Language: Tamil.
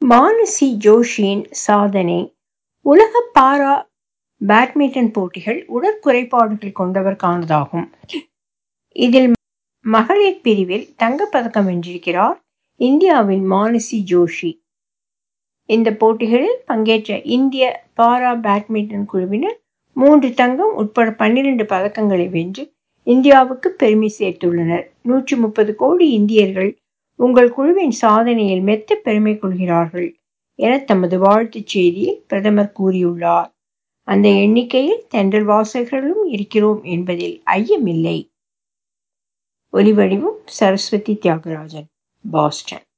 மானசி ஜோஷியின் சாதனை உலக பாரா பேட்மிண்டன் போட்டிகள் உடற்குறைபாடுகள் கொண்டவருக்கானதாகும் இதில் மகளிர் பிரிவில் தங்கப்பதக்கம் வென்றிருக்கிறார் இந்தியாவின் மானசி ஜோஷி இந்த போட்டிகளில் பங்கேற்ற இந்திய பாரா பேட்மிண்டன் குழுவினர் மூன்று தங்கம் உட்பட பன்னிரண்டு பதக்கங்களை வென்று இந்தியாவுக்கு பெருமை சேர்த்துள்ளனர் நூற்றி முப்பது கோடி இந்தியர்கள் உங்கள் குழுவின் சாதனையில் மெத்த பெருமை கொள்கிறார்கள் என தமது வாழ்த்துச் செய்தியில் பிரதமர் கூறியுள்ளார் அந்த எண்ணிக்கையில் தென்றல் வாசகர்களும் இருக்கிறோம் என்பதில் ஐயமில்லை ஒலிவடிவம் சரஸ்வதி தியாகராஜன் பாஸ்டன்